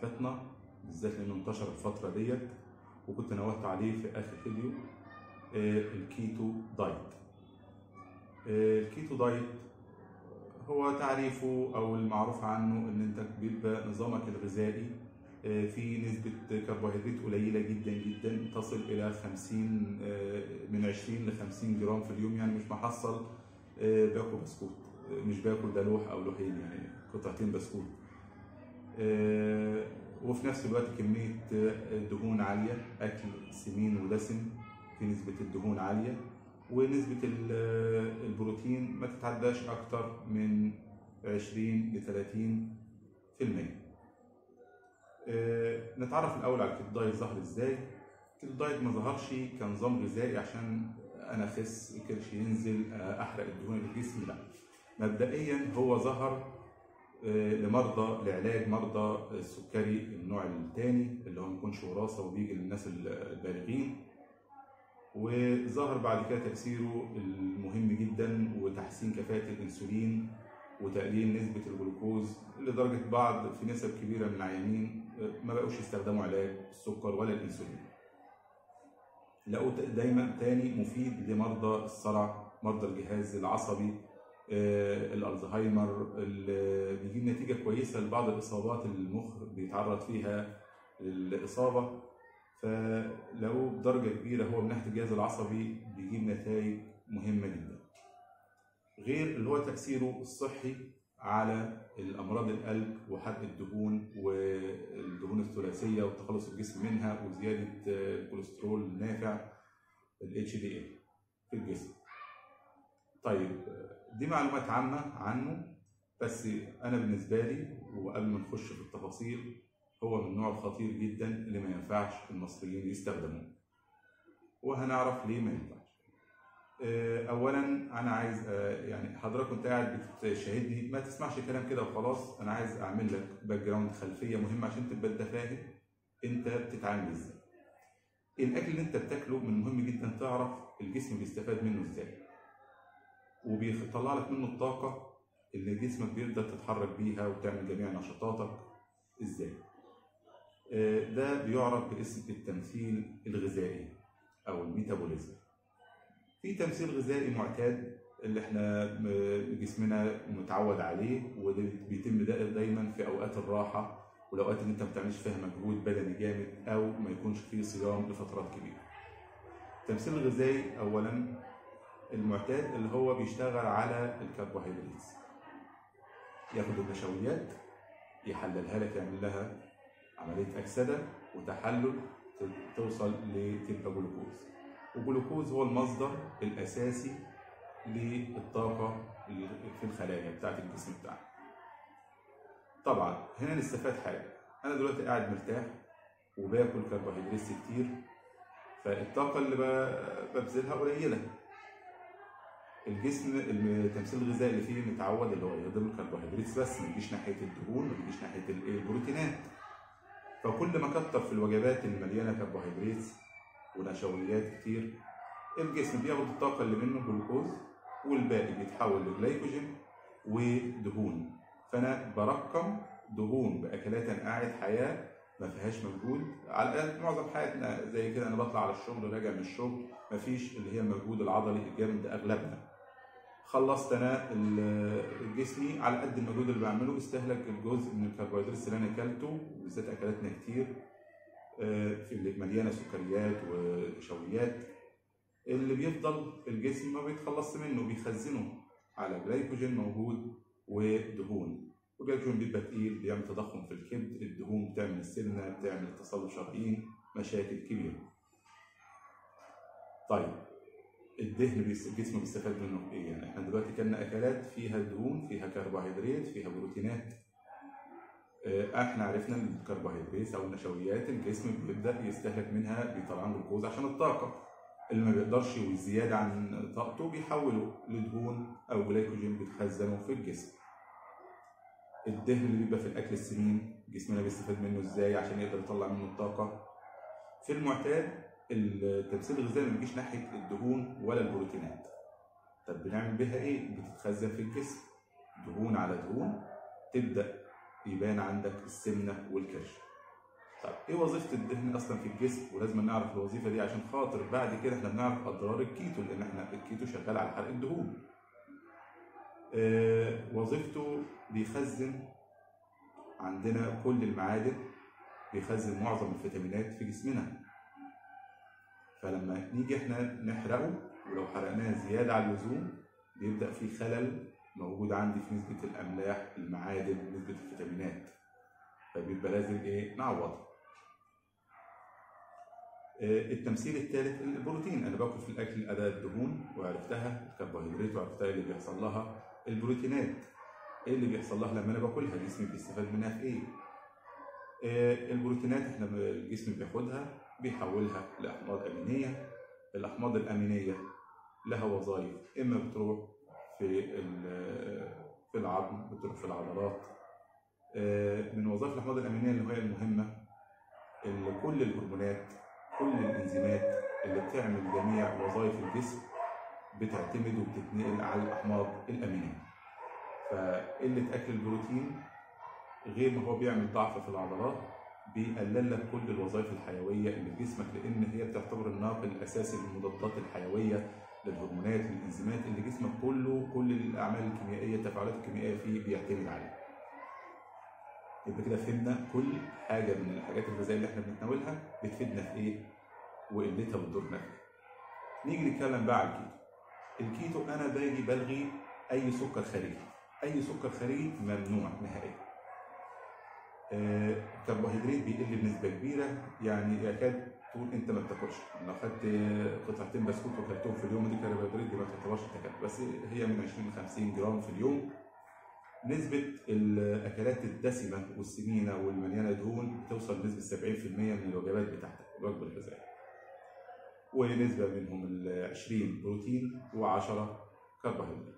صحتنا بالذات لانه انتشر الفتره ديت وكنت نوهت عليه في اخر فيديو آه، الكيتو دايت آه، الكيتو دايت هو تعريفه او المعروف عنه ان انت بيبقى نظامك الغذائي آه، فيه نسبة كربوهيدرات قليلة جدا جدا تصل إلى 50 آه، من 20 ل 50 جرام في اليوم يعني مش محصل آه، باكل بسكوت آه، مش باكل ده لوح أو لوحين يعني قطعتين بسكوت آه، وفي نفس الوقت كمية آه، دهون عالية أكل سمين ودسم في نسبة الدهون عالية ونسبة ال- آه، البروتين ما تتعداش أكتر من 20 ل 30 في المية آه، نتعرف الأول على الكيتو دايت ظهر إزاي الكيتو دايت ما ظهرش كنظام غذائي عشان أنا أخس كرشي ينزل آه، أحرق الدهون اللي في جسمي لا مبدئيا هو ظهر آه، لمرضى لعلاج مرضى السكري النوع الثاني اللي هو ما يكونش وراثه وبيجي للناس البالغين وظهر بعد كده تأثيره المهم جدا وتحسين كفاءة الأنسولين وتقليل نسبة الجلوكوز لدرجة بعض في نسب كبيرة من العيانين آه، ما بقوش يستخدموا علاج السكر ولا الأنسولين لقوا دايما تاني مفيد لمرضى الصرع مرضى الجهاز العصبي آه، الالزهايمر اللي بيجيب نتيجه كويسه لبعض الاصابات اللي المخ بيتعرض فيها للاصابه فلو بدرجه كبيره هو من ناحيه الجهاز العصبي بيجيب نتائج مهمه جدا غير اللي هو تاثيره الصحي على الامراض القلب وحرق الدهون والدهون الثلاثيه وتخلص الجسم منها وزياده آه، الكوليسترول النافع ال HDL في الجسم طيب دي معلومات عامة عنه بس أنا بالنسبة لي وقبل ما نخش في التفاصيل هو من النوع الخطير جدا اللي ما ينفعش المصريين يستخدموه وهنعرف ليه ما ينفعش آه، أولا أنا عايز آه، يعني حضرتك كنت قاعد بتشاهدني ما تسمعش كلام كده وخلاص أنا عايز أعمل لك باك جراوند خلفية مهمة عشان تبقى أنت فاهم أنت بتتعامل إزاي الأكل اللي أنت بتاكله من مهم جدا تعرف الجسم بيستفاد منه إزاي وبيطلع لك منه الطاقة اللي جسمك بيقدر تتحرك بيها وتعمل جميع نشاطاتك ازاي آه، ده بيعرف باسم التمثيل الغذائي او الميتابوليزم في تمثيل غذائي معتاد اللي احنا م- جسمنا متعود عليه وده بيتم دا- دايما في اوقات الراحه والاوقات اللي انت ما بتعملش فيها مجهود بدني جامد او ما يكونش فيه صيام لفترات كبيره التمثيل الغذائي اولا المعتاد اللي هو بيشتغل على الكربوهيدرات ياخد النشويات يحللها لك يعمل لها عملية أكسدة وتحلل ت- توصل لتبقى جلوكوز والجلوكوز هو المصدر الأساسي للطاقة اللي في الخلايا بتاعت الجسم بتاعنا طبعا هنا نستفاد حاجة أنا دلوقتي قاعد مرتاح وباكل كربوهيدرات كتير فالطاقة اللي ب- ببذلها قليلة الجسم التمثيل الغذائي اللي فيه متعود اللي هو يهضم الكربوهيدرات بس ما يجيش ناحيه الدهون ما يجيش ناحيه الايه البروتينات فكل ما كتر في الوجبات اللي مليانه كربوهيدرات ونشويات كتير الجسم بياخد الطاقه اللي منه جلوكوز والباقي بيتحول لجلايكوجين ودهون فانا برقم دهون باكلات انا قاعد حياه ما فيهاش مجهود على الأقل معظم حياتنا زي كده انا بطلع على الشغل راجع من الشغل مفيش اللي هي المجهود العضلي الجامد ده اغلبنا خلصت انا ال- جسمي على قد المجهود اللي بعمله استهلك الجزء من الكربوهيدرات اللي انا اكلته بالذات اكلاتنا كتير آه، في اللي مليانه سكريات ونشويات اللي بيفضل الجسم ما بيتخلصش منه بيخزنه على جلايكوجين موجود ودهون والجلايكوجين بيبقى تقيل بيعمل تضخم في الكبد الدهون بتعمل السمنه بتعمل تصلب شرايين مشاكل كبيره طيب الدهن بيس- الجسم بيستفاد منه في ايه يعني احنا دلوقتي كلنا اكلات فيها دهون فيها كربوهيدرات فيها بروتينات آه، احنا عرفنا ان الكربوهيدرات او النشويات الجسم بيبدا يستهلك منها بيطلع جلوكوز عشان الطاقه اللي ما بيقدرش وزياده عن طاقته بيحوله لدهون او جلايكوجين بيتخزنه في الجسم الدهن اللي بيبقى في الاكل السمين جسمنا بيستفاد منه ازاي عشان يقدر يطلع منه الطاقه في المعتاد التمثيل الغذائي ما بيجيش ناحيه الدهون ولا البروتينات طب بنعمل بيها ايه بتتخزن في الجسم دهون على دهون تبدا يبان عندك السمنه والكرش ايه وظيفه الدهن اصلا في الجسم ولازم نعرف الوظيفه دي عشان خاطر بعد كده احنا بنعرف اضرار الكيتو لان احنا الكيتو شغال على حرق الدهون آه، وظيفته بيخزن عندنا كل المعادن بيخزن معظم الفيتامينات في جسمنا فلما نيجي احنا نحرقه ولو حرقناه زياده عن اللزوم بيبدا في خلل موجود عندي في نسبه الاملاح المعادن نسبه الفيتامينات فبيبقى لازم ايه نعوضها آه، التمثيل الثالث البروتين انا باكل في الاكل اداه الدهون وعرفتها الكربوهيدرات وعرفتها اللي بيحصل لها البروتينات ايه اللي بيحصل لها لما انا باكلها جسمي بيستفاد منها في ايه آه، البروتينات احنا الجسم بياخدها بيحولها لاحماض امينيه الاحماض الامينيه لها وظائف اما بتروح في في العظم بتروح في العضلات آه، من وظائف الاحماض الامينيه اللي هي المهمه اللي كل الهرمونات كل الانزيمات اللي بتعمل جميع وظائف الجسم بتعتمد وبتتنقل على الاحماض الامينيه فقله اكل البروتين غير ما هو بيعمل ضعف في العضلات بيقلل لك كل الوظائف الحيويه اللي في جسمك لان هي بتعتبر الناقل الاساسي للمضادات الحيويه للهرمونات للانزيمات اللي جسمك كله كل الاعمال الكيميائيه التفاعلات الكيميائيه فيه بيعتمد عليها. يبقى كده فهمنا كل حاجه من الحاجات الغذائيه اللي احنا بنتناولها بتفيدنا في ايه وقلتها بتضرنا في ايه. نيجي نتكلم بقى على الكيتو. الكيتو انا باجي بلغي اي سكر خارجي. اي سكر خارجي ممنوع نهائيا. الكربوهيدرات بيقل بنسبه كبيره يعني يكاد تقول انت ما بتاكلش لو خدت قطعتين بسكوت وكلتهم في اليوم دي كربوهيدرات دي ما تعتبرش انت بس هي من 20 ل 50 جرام في اليوم نسبة الأكلات الدسمة والسمينة والمليانة دهون بتوصل لنسبة 70% من الوجبات بتاعتك الوجبة الغذائية. ونسبة منهم ال 20 بروتين و10 كربوهيدرات.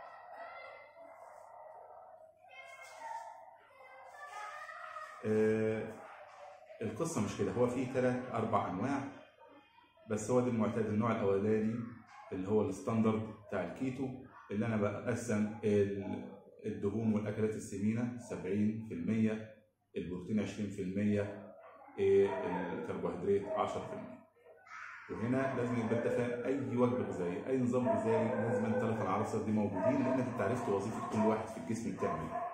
آه القصه مش كده هو في ثلاث اربع انواع بس هو ده المعتاد النوع الاولاني اللي هو الستاندرد بتاع الكيتو اللي انا بقسم الدهون والاكلات السمينه 70% البروتين 20% الكربوهيدرات 10% وهنا لازم يبقى انت فاهم اي وجبه غذائيه اي نظام غذائي لازم الثلاث العناصر دي موجودين لان انت عرفت وظيفه كل واحد في الجسم بتعمل ايه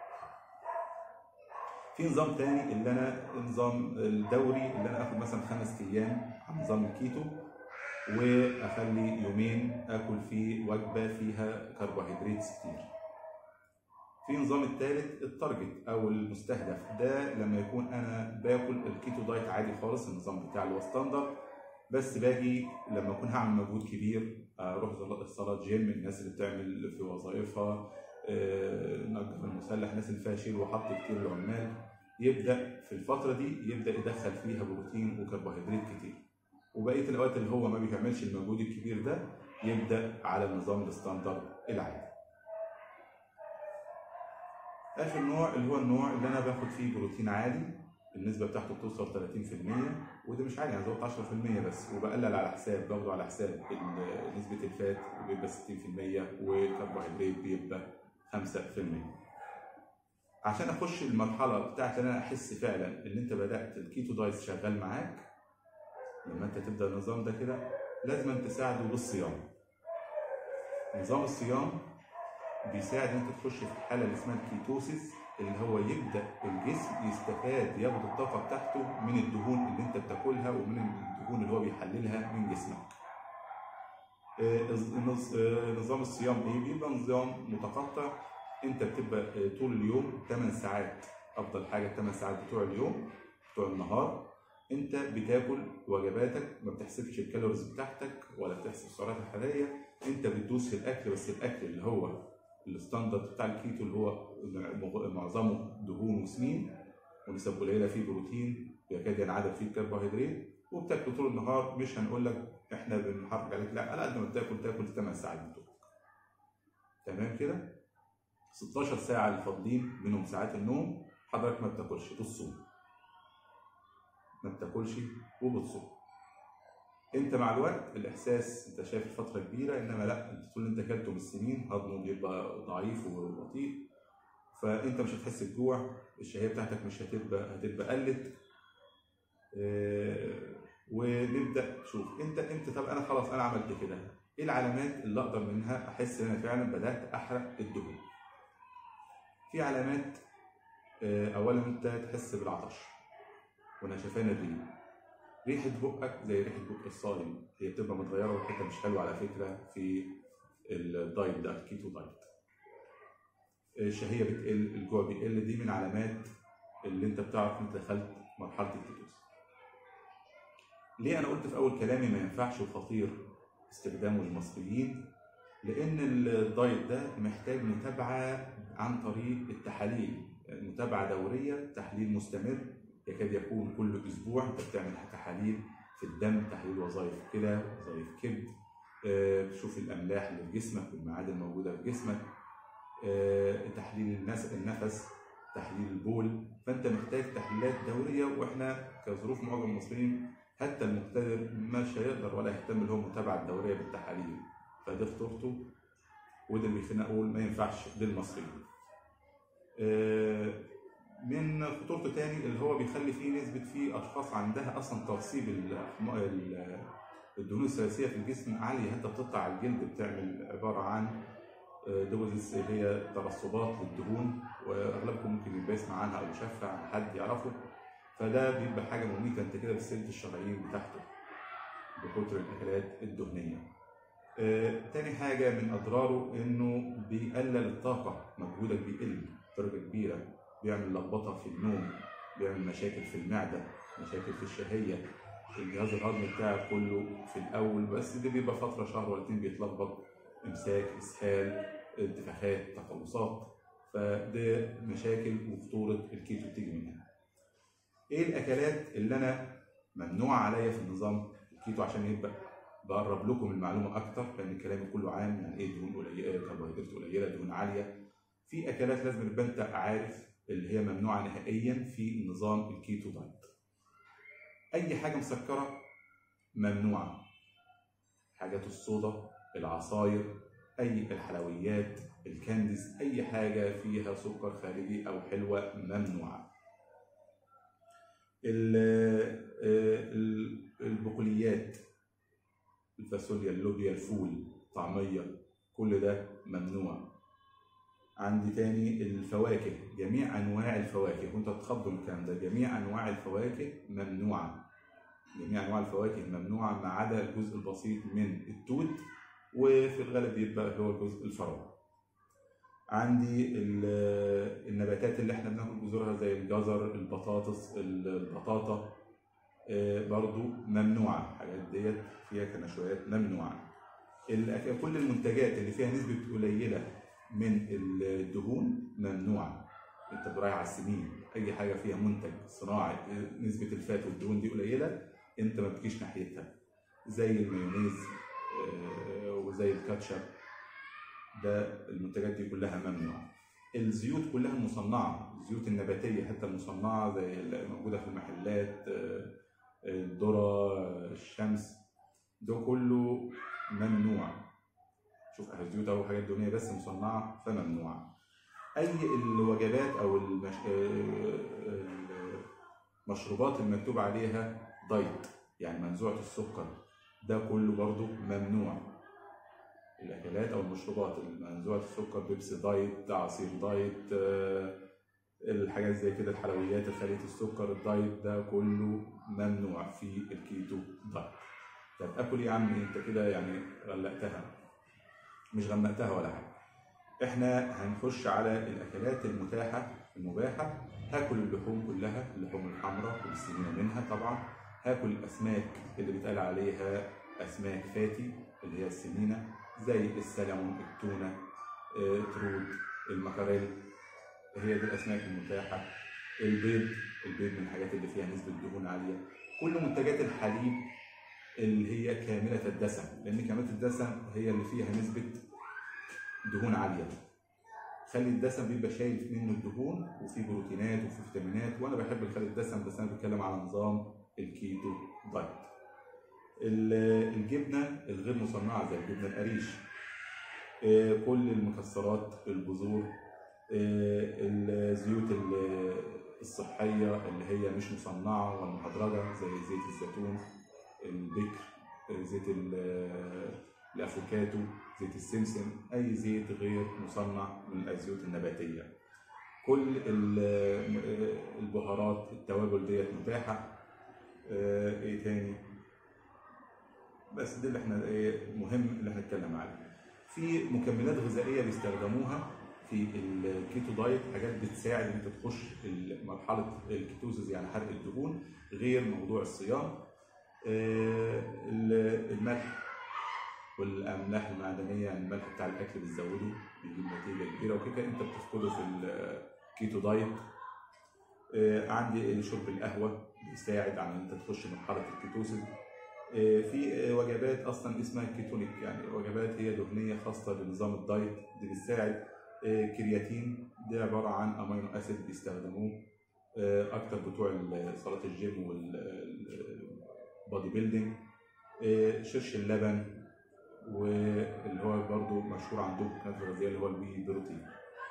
في نظام تاني اللي انا النظام الدوري اللي انا اخد مثلا خمس ايام على نظام الكيتو واخلي يومين اكل فيه وجبه فيها كربوهيدرات كتير. في نظام الثالث التارجت او المستهدف ده لما يكون انا باكل الكيتو دايت عادي خالص النظام بتاعي اللي هو ستاندرد بس باجي لما اكون هعمل مجهود كبير اروح صالات جيم الناس اللي بتعمل في وظائفها نجار المسلح الناس اللي فيها شيل وحط كتير العمال يبدا في الفتره دي يبدا يدخل فيها بروتين وكربوهيدرات كتير وبقيه الاوقات اللي هو ما بيعملش المجهود الكبير ده يبدا على النظام الستاندرد العادي اخر نوع اللي هو النوع اللي انا باخد فيه بروتين عالي النسبه بتاعته بتوصل 30% وده مش عالي يعني زود 10% بس وبقلل على حساب باخده على حساب نسبه الفات بيبقى 60% والكربوهيدرات بيبقى 5% عشان اخش المرحله بتاعت ان انا احس فعلا ان انت بدات الكيتو دايت شغال معاك لما انت تبدا النظام ده كده لازم تساعده بالصيام نظام الصيام بيساعد ان انت تخش في الحاله اللي اسمها الكيتوسيس اللي هو يبدا الجسم يستفاد ياخد الطاقه بتاعته من الدهون اللي انت بتاكلها ومن الدهون اللي هو بيحللها من جسمك نظام الصيام ايه بيبقى نظام متقطع انت بتبقى طول اليوم 8 ساعات افضل حاجه 8 ساعات بتوع اليوم بتوع النهار انت بتاكل وجباتك ما بتحسبش الكالوريز بتاعتك ولا بتحسب السعرات الحراريه انت بتدوس في الاكل بس الاكل اللي هو الستاندرد بتاع الكيتو اللي هو معظمه دهون وسمين ونسب قليله فيه بروتين يكاد ينعدم فيه الكربوهيدرات وبتاكل طول النهار مش هنقول لك احنا بنحرك عليك لا على قد ما بتاكل تاكل 8 ساعات بتوعك تمام كده 16 ساعة اللي فاضلين منهم ساعات النوم حضرتك ما بتاكلش بتصوم ما بتاكلش وبتصوم انت مع الوقت الاحساس انت شايف الفتره كبيره انما لا انت طول انت اكلته بالسنين هضمه بيبقى ضعيف وبطيء فانت مش هتحس بجوع الشهيه بتاعتك مش هتبقى هتبقى قلت آه، ونبدا نشوف انت انت طب انا خلاص انا عملت كده ايه العلامات اللي اقدر منها احس ان انا فعلا بدات احرق الدهون في علامات آه، اولا انت تحس بالعطش ونشفان الريق ريحه بقك زي ريحه بق الصايم هي بتبقى متغيره وريحتها مش حلوه على فكره في الدايت ده الكيتو دايت الشهيه بتقل الجوع بيقل دي من علامات اللي انت بتعرف انت دخلت مرحله الكيتوز ليه انا قلت في اول كلامي ما ينفعش وخطير استخدامه للمصريين لان الدايت ده محتاج متابعه عن طريق التحاليل متابعه دوريه تحليل مستمر يكاد يكون كل اسبوع انت بتعمل تحاليل في الدم تحليل وظائف كلى وظائف كبد آه، تشوف الاملاح اللي في جسمك والمعادن الموجوده في جسمك آه، تحليل النس- النفس تحليل البول فانت محتاج تحليلات دوريه واحنا كظروف معظم المصريين حتى المقتدر مش هيقدر ولا يهتم اللي هو المتابعه الدوريه بالتحاليل فدي خطورته وده اللي بيخلينا اقول ما ينفعش للمصريين. آه، من خطورته تاني اللي هو بيخلي فيه نسبه فيه اشخاص عندها اصلا ترسيب الأحم- ال- الدهون الثلاثيه في الجسم عاليه حتى بتقطع الجلد بتعمل عباره عن دوزس اللي هي ترسبات للدهون واغلبكم ممكن يبقى يسمع عنها او شافها عن حد يعرفه فده بيبقى حاجه مميته انت كده بتسد الشرايين بتاعته بكتر الاكلات الدهنيه. آه، تاني حاجه من اضراره انه بيقلل الطاقه مجهودك بيقل بدرجه كبيره بيعمل لخبطه في النوم بيعمل مشاكل في المعده مشاكل في الشهيه الجهاز الهضمي بتاعك كله في الاول بس ده بيبقى فتره شهر ولا اتنين بيتلخبط امساك اسهال انتفاخات تقلصات فده مشاكل وخطوره الكيتو بتيجي منها. ايه الاكلات اللي انا ممنوع عليا في النظام الكيتو عشان يبقى بقرب لكم المعلومه اكتر لان كلامي كله عام يعني ايه دهون قليله كربوهيدرات قليله دهون عاليه في اكلات لازم يبقى انت عارف اللي هي ممنوعه نهائيا في نظام الكيتو دايت اي حاجه مسكره ممنوعه حاجات الصودا العصاير اي الحلويات الكانديز اي حاجه فيها سكر خارجي او حلوه ممنوعه ال- ال- البقوليات الفاصوليا اللوبيا الفول طعميه كل ده ممنوع عندي تاني الفواكه جميع انواع الفواكه وانت تخضوا من الكلام ده جميع انواع الفواكه ممنوعه جميع انواع الفواكه ممنوعه ما عدا الجزء البسيط من التوت وفي الغالب بيبقى هو الجزء الفراوله عندي ال- النباتات اللي احنا بناكل جذورها زي الجزر البطاطس البطاطا آه، برضو ممنوعه الحاجات ديت فيها كنشويات ممنوعه الأك- كل المنتجات اللي فيها نسبه قليله من الدهون ممنوعه انت رايح على السمين اي حاجه فيها منتج صناعي نسبه الفات والدهون دي قليله انت ما بتجيش ناحيتها زي المايونيز آه، وزي الكاتشب ده المنتجات دي كلها ممنوعه الزيوت كلها مصنعه الزيوت النباتيه حتى المصنعه زي اللي موجوده في المحلات آه، الذره الشمس ده كله ممنوع شوف الزيوت او حاجات دهنيه بس مصنعه فممنوعه اي الوجبات او المش... آه، المشروبات المكتوب عليها دايت يعني منزوعه السكر ده كله برضو ممنوع الاكلات او المشروبات المنزوعه السكر بيبسي دايت عصير دايت آه، الحاجات زي كده الحلويات الخاليه السكر الدايت ده كله ممنوع في الكيتو دايت طب اكل ايه يا عم انت كده يعني غلقتها مش غمقتها ولا حاجه احنا هنخش على الاكلات المتاحه المباحه هاكل اللحوم كلها اللحوم الحمراء والسمينه منها طبعا هاكل الاسماك اللي بيتقال عليها اسماك فاتي اللي هي السمينه زي السلمون التونه آه، ترود المكاريل هي دي الاسماك المتاحه البيض البيض من الحاجات اللي فيها نسبه دهون عاليه كل منتجات الحليب اللي هي كامله الدسم لان كامله الدسم هي اللي فيها نسبه دهون عاليه خلي الدسم بيبقى شايل منه الدهون وفيه بروتينات وفيه فيتامينات وانا بحب الخلي الدسم بس انا بتكلم على نظام الكيتو دايت ال- الجبنه الغير مصنعه زي الجبنه القريش آه، كل المكسرات البذور آه، الزيوت ال- الصحيه اللي هي مش مصنعه ولا مهدرجه زي زيت الزيتون البكر زيت ال- الافوكاتو زيت السمسم اي زيت غير مصنع من الزيوت النباتيه كل ال- البهارات التوابل ديت متاحه آه، ايه تاني بس دي اللي احنا ايه مهم اللي احنا نتكلم عليه في مكملات غذائيه بيستخدموها في الكيتو دايت حاجات بتساعد ان انت تخش مرحله الكيتوزيس يعني حرق الدهون غير موضوع الصيام آه، ال- الملح والاملاح المعدنيه يعني الملح بتاع الاكل بتزوده بيجيب نتيجه كبيره وكده انت بتفقده في الكيتو دايت آه، عندي شرب القهوه بيساعد على ان انت تخش مرحله الكيتوسيس آه، في آه، وجبات اصلا اسمها كيتونيك يعني وجبات هي دهنيه خاصه بنظام الدايت دي بتساعد آه، كرياتين ده عباره عن امينو اسيد بيستخدموه آه، اكتر بتوع ال- صالات الجيم والبادي بيلدينج آه، شرش اللبن واللي هو برضو مشهور عندهم في القناه الغذائيه اللي هو الوي بروتين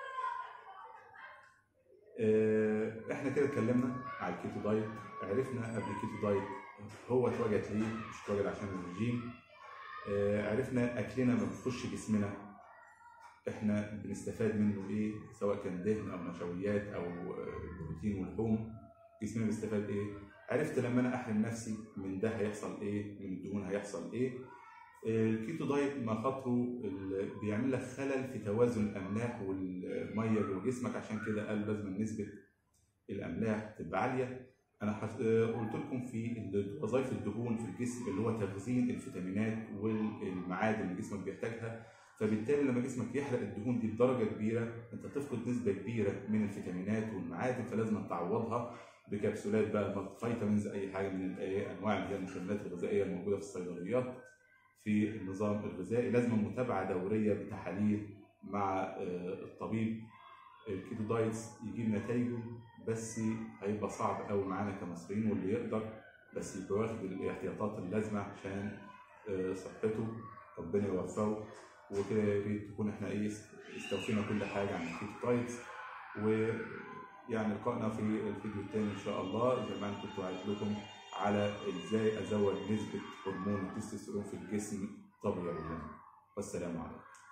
آه، احنا كده اتكلمنا على الكيتو دايت عرفنا قبل الكيتو دايت هو اتوجد ليه مش اتوجد عشان الرجيم آه، عرفنا اكلنا ما بيخش جسمنا احنا بنستفاد منه ايه سواء كان دهن او نشويات او آه، بروتين ولحوم جسمنا بيستفاد ايه عرفت لما انا احرم نفسي من ده هيحصل ايه من الدهون هيحصل ايه الكيتو دايت مخاطره ال- بيعمل لك خلل في توازن الاملاح والميه جوه جسمك عشان كده قال لازم نسبه الاملاح تبقى عاليه انا حس... آه، قلت لكم في ال- وظائف الدهون في الجسم اللي هو تخزين الفيتامينات والمعادن اللي جسمك بيحتاجها فبالتالي لما جسمك يحرق الدهون دي بدرجه كبيره انت تفقد نسبه كبيره من الفيتامينات والمعادن فلازم تعوضها بكبسولات بقى فيتامينز اي حاجه من الأي- انواع اللي هي المكملات الغذائيه الموجوده في الصيدليات في النظام الغذائي لازم متابعه دوريه بتحاليل مع آه، الطبيب الكيتو دايتس يجيب نتائجه بس هيبقى صعب قوي معانا كمصريين واللي يقدر بس يبقى واخد الاحتياطات اللازمه عشان آه، صحته ربنا يوفقه وكده يا ريت تكون احنا ايه استوفينا كل حاجه عن الكيتو دايتس ويعني لقائنا في الفيديو الثاني ان شاء الله زي ما انا كنت وعدت لكم على ازاي ازود نسبه هرمون التستوستيرون في الجسم طبيعيا والسلام عليكم